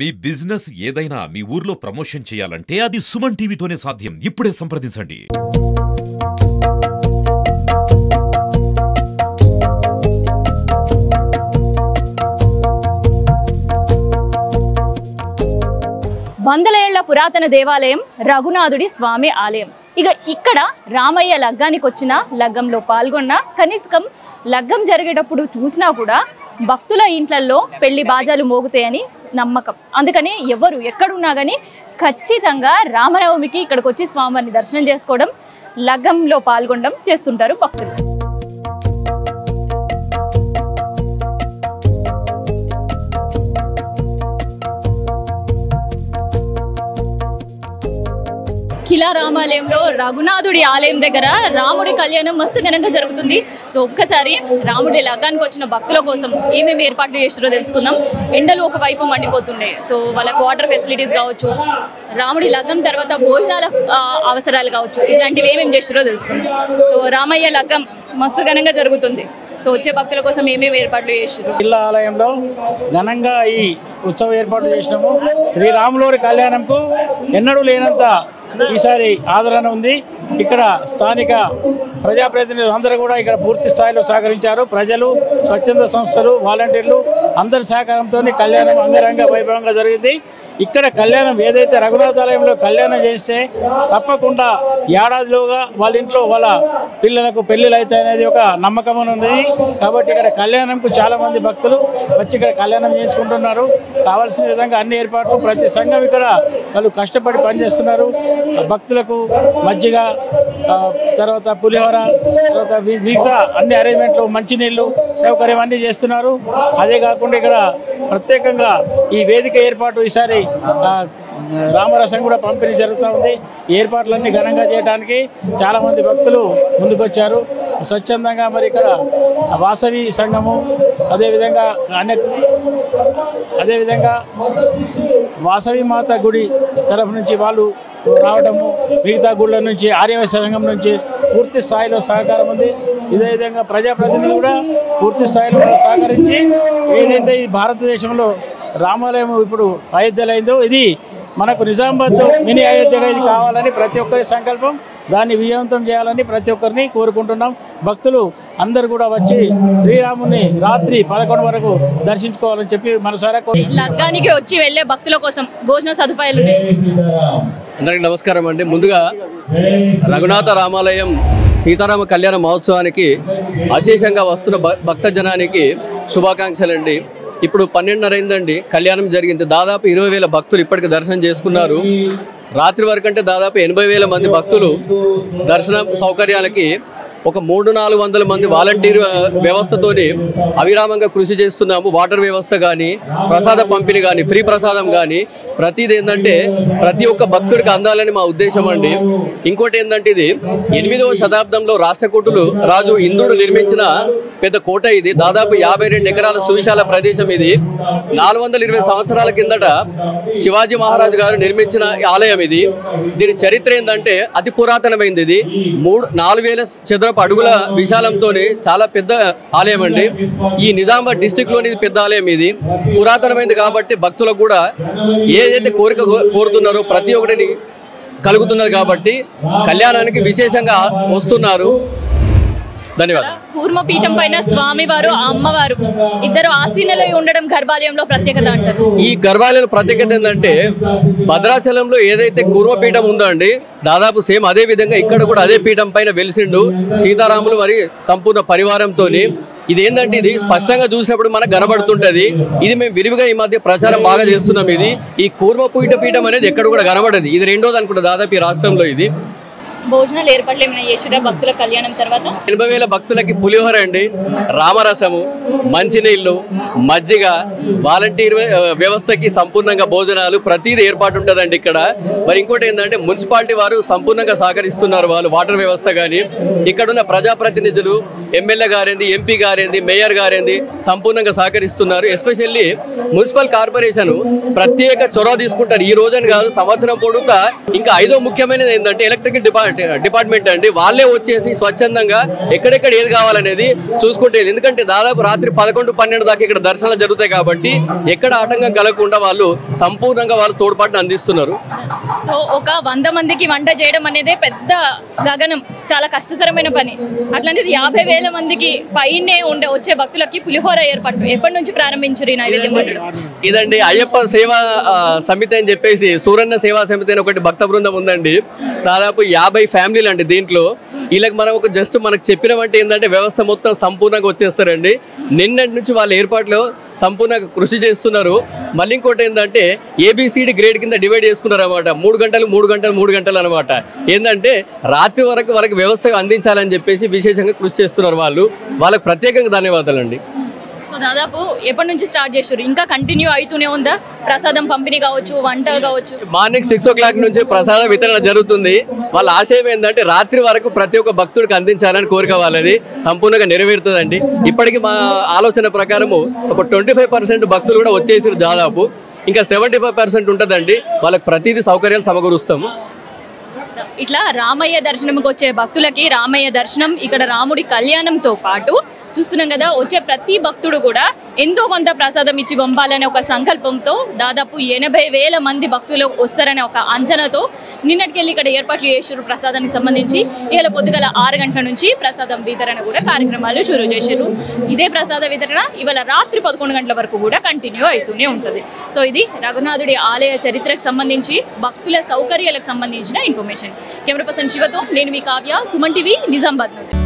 మీ business ఏదైనా మీ ఊర్లో promotion చేయాలంటే అది సుమన్ టీవీతోనే సాధ్యం ఇప్పుడే సంప్రదించండి వందల ఏళ్ల పురాతన దేవాలయం రఘునాథుడి స్వామి ఆలయం ఇక ఇక్కడ రామయ్య లగ్గానికి వచ్చిన లగ్గంలో పాల్గొన్న కనీసం లగ్గం జరిగేటప్పుడు చూసినా కూడా భక్తుల ఇంట్లల్లో పెళ్లి బాజాలు మోగుతాయని నమ్మకం అందుకని ఎవరు ఎక్కడున్నా కానీ ఖచ్చితంగా రామనవమికి ఇక్కడికి వచ్చి స్వామివారిని దర్శనం చేసుకోవడం లగ్గంలో పాల్గొనడం చేస్తుంటారు భక్తులు కిలా రామాలయంలో రఘునాథుడి ఆలయం దగ్గర రాముడి కళ్యాణం మస్తు ఘనంగా జరుగుతుంది సో ఒక్కసారి రాముడి లగ్గానికి వచ్చిన భక్తుల కోసం ఏమేమి ఏర్పాట్లు చేస్తారో తెలుసుకుందాం ఎండలు ఒకవైపు మండిపోతున్నాయి సో వాళ్ళకి వాటర్ ఫెసిలిటీస్ కావచ్చు రాముడి లగ్గం తర్వాత భోజనాల ఆ, అవసరాలు కావచ్చు ఇలాంటివి ఏమేమి చేస్తారో తెలుసుకుందాం సో రామయ్య లగ్గం మస్తు ఘనంగా జరుగుతుంది సో వచ్చే భక్తుల కోసం ఏమేమి ఏర్పాట్లు చేస్తారు జిల్లా ఆలయంలో ఘనంగా ఈ ఉత్సవ ఏర్పాటు చేసినాము శ్రీరాములవారి కళ్యాణంకు ఎన్నడూ లేనంత ఈసారి ఆదరణ ఉంది ఇక్కడ స్థానిక ప్రజాప్రతినిధులు అందరూ కూడా ఇక్కడ పూర్తి స్థాయిలో సహకరించారు ప్రజలు స్వచ్ఛంద సంస్థలు వాలంటీర్లు అందరి సహకారంతో కళ్యాణం అంగరంగ వైభవంగా జరిగింది ఇక్కడ కళ్యాణం ఏదైతే రఘునాథాలయంలో కళ్యాణం చేస్తే తప్పకుండా ఏడాదిలోగా వాళ్ళ ఇంట్లో వాళ్ళ పిల్లలకు పెళ్ళిళ్ళు అవుతాయి అనేది ఒక నమ్మకం ఉంది కాబట్టి ఇక్కడ కళ్యాణంకు చాలా మంది భక్తులు వచ్చి ఇక్కడ కళ్యాణం చేయించుకుంటున్నారు కావాల్సిన విధంగా అన్ని ఏర్పాట్లు ప్రతి సంఘం ఇక్కడ వాళ్ళు కష్టపడి పనిచేస్తున్నారు భక్తులకు మజ్జిగ ఆ, తర్వాత పులిహోర తర్వాత మి- మిగతా అన్ని అరేంజ్మెంట్లు మంచినీళ్ళు సౌకర్యం అన్నీ చేస్తున్నారు అదే కాకుండా ఇక్కడ ప్రత్యేకంగా ఈ వేదిక ఏర్పాటు ఈసారి ఆ, రామరసం కూడా పంపిణీ జరుగుతూ ఉంది ఈ ఏర్పాట్లన్నీ ఘనంగా చేయడానికి చాలామంది భక్తులు ముందుకొచ్చారు స్వచ్ఛందంగా మరి ఇక్కడ వాసవి సంఘము అదేవిధంగా అనేక అదేవిధంగా వాసవి మాత గుడి తరఫు నుంచి వాళ్ళు రావడము మిగతా గుళ్ళ నుంచి ఆర్యవ సంఘం నుంచి పూర్తి స్థాయిలో సహకారం ఉంది ఇదే విధంగా ప్రజాప్రతినిధులు కూడా పూర్తి స్థాయిలో సహకరించి ఏదైతే ఈ భారతదేశంలో రామాలయం ఇప్పుడు అయోధ్యలో అయిందో ఇది మనకు నిజామాబాద్ మినీ అయోధ్యగా ఇది కావాలని ప్రతి ఒక్కరి సంకల్పం దాన్ని విజయవంతం చేయాలని ప్రతి ఒక్కరిని కోరుకుంటున్నాం భక్తులు అందరు కూడా వచ్చి శ్రీరాముని రాత్రి పదకొండు వరకు దర్శించుకోవాలని చెప్పి మనసారా కోరు లగ్గానికి వచ్చి వెళ్ళే భక్తుల కోసం భోజన సదుపాయాలు ఉన్నాయి అందరికీ నమస్కారం అండి ముందుగా రఘునాథ రామాలయం సీతారామ కళ్యాణ మహోత్సవానికి అశేషంగా వస్తున్న భ- భక్త జనానికి శుభాకాంక్షలు అండి ఇప్పుడు పన్నెండున్నర అయిందండి కళ్యాణం జరిగింది దాదాపు ఇరవై వేల భక్తులు ఇప్పటికి దర్శనం చేసుకున్నారు రాత్రి వరకు అంటే దాదాపు ఎనభై వేల మంది భక్తులు దర్శనం సౌకర్యాలకి ఒక మూడు నాలుగు వందల మంది వాలంటీర్ ఆ, వ్యవస్థతోని అవిరామంగా కృషి చేస్తున్నాము వాటర్ వ్యవస్థ కానీ ప్రసాద పంపిణీ కానీ ఫ్రీ ప్రసాదం కానీ ప్రతిది ఏంటంటే ప్రతి ఒక్క భక్తుడికి అందాలని మా ఉద్దేశం అండి ఇంకోటి ఏంటంటే ఇది ఎనిమిదవ శతాబ్దంలో రాష్ట్రకూటులు రాజు ఇంద్రుడు నిర్మించిన పెద్ద కోట ఇది దాదాపు యాభై రెండు ఎకరాల సువిశాల ప్రదేశం ఇది నాలుగు వందల ఇరవై సంవత్సరాల కిందట శివాజీ మహారాజు గారు నిర్మించిన ఈ ఆలయం ఇది దీని చరిత్ర ఏంటంటే అతి పురాతనమైంది ఇది మూడు నాలుగు వేల చదరపు అడుగుల విశాలంతో చాలా పెద్ద ఆలయం అండి ఈ నిజామాబాద్ డిస్టిక్ లోని ఇది పెద్ద ఆలయం ఇది పురాతనమైంది కాబట్టి భక్తులకు కూడా ఏదైతే కోరిక కో- కోరుతున్నారో ప్రతి ఒక్కటిని కలుగుతున్నది కాబట్టి కళ్యాణానికి విశేషంగా వస్తున్నారు ధన్యవాదాలు కూర్మపీఠం పైన స్వామివారు అమ్మవారు ఇద్దరు ఆసీనలో ఉండడం గర్భాలయంలో ప్రత్యేకత అంటారు ఈ గర్భాలయం ప్రత్యేకత ఏంటంటే భద్రాచలంలో ఏదైతే కూర్మపీఠం ఉందో అండి దాదాపు సేమ్ అదే విధంగా ఇక్కడ కూడా అదే పీఠం పైన వెలిసిండు సీతారాములు మరి సంపూర్ణ పరివారంతో ఇది ఏంటంటే ఇది స్పష్టంగా చూసినప్పుడు మనకు కనబడుతుంటది ఇది మేము విరివిగా ఈ మధ్య ప్రచారం బాగా చేస్తున్నాం ఇది ఈ కూర్మపీఠ పీఠం అనేది ఎక్కడ కూడా కనబడదు ఇది రెండోది అనుకుంటా దాదాపు ఈ రాష్ట్రంలో ఇది భోజనాలు ఏర్పాట్లు ఏమైనా చేసిరా భక్తుల కళ్యాణం తర్వాత ఎనభై వేల భక్తులకి పులిహోర అండి రామరసము మంచినీళ్ళు మజ్జిగ వాలంటీర్ వ్య- వ్యవస్థకి సంపూర్ణంగా భోజనాలు ప్రతిదీ ఏర్పాటు ఉంటుందండి ఇక్కడ మరి ఇంకోటి ఏంటంటే మున్సిపాలిటీ వారు సంపూర్ణంగా సహకరిస్తున్నారు వాళ్ళు వాటర్ వ్యవస్థ కానీ ఇక్కడ ఉన్న ప్రజాప్రతినిధులు ఎమ్మెల్యే గారేంది ఎంపీ గారేంది మేయర్ గారేంది సంపూర్ణంగా సహకరిస్తున్నారు ఎస్పెషల్లీ మున్సిపల్ కార్పొరేషన్ ప్రత్యేక చొరవ తీసుకుంటారు ఈ రోజని కాదు సంవత్సరం పొడుగుతా ఇంకా ఐదో ముఖ్యమైనది ఏంటంటే ఎలక్ట్రిక్ డిపా డిపార్ట్మెంట్ అండి వాళ్ళే వచ్చేసి స్వచ్ఛందంగా ఎక్కడెక్కడ ఏది కావాలనేది చూసుకుంటే వెళ్ళి. ఎందుకంటే దాదాపు రాత్రి పదకొండు పన్నెండు దాకా ఇక్కడ దర్శనాలు జరుగుతాయి కాబట్టి ఎక్కడ ఆటంకం కలగకుండా వాళ్ళు సంపూర్ణంగా వాళ్ళు తోడ్పాటును అందిస్తున్నారు సో ఒక వంద మందికి వంట చేయడం అనేది పెద్ద గగనం చాలా కష్టతరమైన పని అట్లాంటిది యాభై వేల మందికి పైనే ఉండే వచ్చే భక్తులకి పులిహోర ఏర్పాటు ఎప్పటి నుంచి ప్రారంభించారు ఈ నైవేద్యం పట్టడం ఇదండి అయ్యప్ప సేవా ఆ, సమితి అని చెప్పేసి సూరన్న సేవా సమితి అని ఒకటి భక్త బృందం ఉందండి దాదాపు యాభై ఫ్యామిలీలు అండి దీంట్లో వీళ్ళకి మనం ఒక జస్ట్ మనకు చెప్పినవంటే ఏంటంటే వ్యవస్థ మొత్తం సంపూర్ణంగా వచ్చేస్తారండి నిన్నటి నుంచి వాళ్ళ ఏర్పాట్లు సంపూర్ణంగా కృషి చేస్తున్నారు మళ్ళీ ఇంకోటి ఏంటంటే ఏబిసిడి గ్రేడ్ కింద డివైడ్ చేసుకున్నారు అనమాట మూడు గంటలు మూడు గంటలు మూడు గంటలు అనమాట ఏంటంటే రాత్రి వరకు వాళ్ళకి వ్యవస్థ అందించాలని చెప్పేసి విశేషంగా కృషి చేస్తున్నారు వాళ్ళు వాళ్ళకి ప్రత్యేకంగా ధన్యవాదాలండి సో దాదాపు ఎప్పటి నుంచి స్టార్ట్ చేశారు ఇంకా కంటిన్యూ అవుతూనే ఉందా ప్రసాదం పంపిణీ కావచ్చు వంట కావచ్చు మార్నింగ్ సిక్స్ ఓ క్లాక్ నుంచి ప్రసాద వితరణ జరుగుతుంది వాళ్ళ ఆశయం ఏంటంటే రాత్రి వరకు ప్రతి ఒక్క భక్తుడికి అందించాలని కోరిక వాళ్ళది సంపూర్ణంగా నెరవేరుతుందండి ఇప్పటికి మా ఆలోచన ప్రకారము ఒక ట్వంటీ ఫైవ్ పర్సెంట్ భక్తులు కూడా వచ్చేసారు దాదాపు ఇంకా సెవెంటీ ఫైవ్ పర్సెంట్ ఉంటుందండి వాళ్ళకి ప్రతిదీ సౌకర్యాలు సమకూరుస్తాము ఇట్లా రామయ్య దర్శనంకి వచ్చే భక్తులకి రామయ్య దర్శనం ఇక్కడ రాముడి కళ్యాణంతో పాటు చూస్తున్నాం కదా వచ్చే ప్రతి భక్తుడు కూడా ఎంతో కొంత ప్రసాదం ఇచ్చి పంపాలనే ఒక సంకల్పంతో దాదాపు ఎనభై వేల మంది భక్తులు వస్తారనే ఒక అంచనాతో నిన్నటికెళ్ళి ఇక్కడ ఏర్పాట్లు చేసారు ప్రసాదానికి సంబంధించి ఇవాళ పొద్దుగల ఆరు గంటల నుంచి ప్రసాదం వితరణ కూడా కార్యక్రమాలు చురువు చేశారు ఇదే ప్రసాద వితరణ ఇవాళ రాత్రి పదకొండు గంటల వరకు కూడా కంటిన్యూ అవుతూనే ఉంటుంది సో ఇది రఘునాథుడి ఆలయ చరిత్రకు సంబంధించి భక్తుల సౌకర్యాలకు సంబంధించిన ఇన్ఫర్మేషన్ కెమెరా పర్సన్ శివతో నేను మీ కావ్య సుమన్ టీవీ నిజామాబాద్ నుండి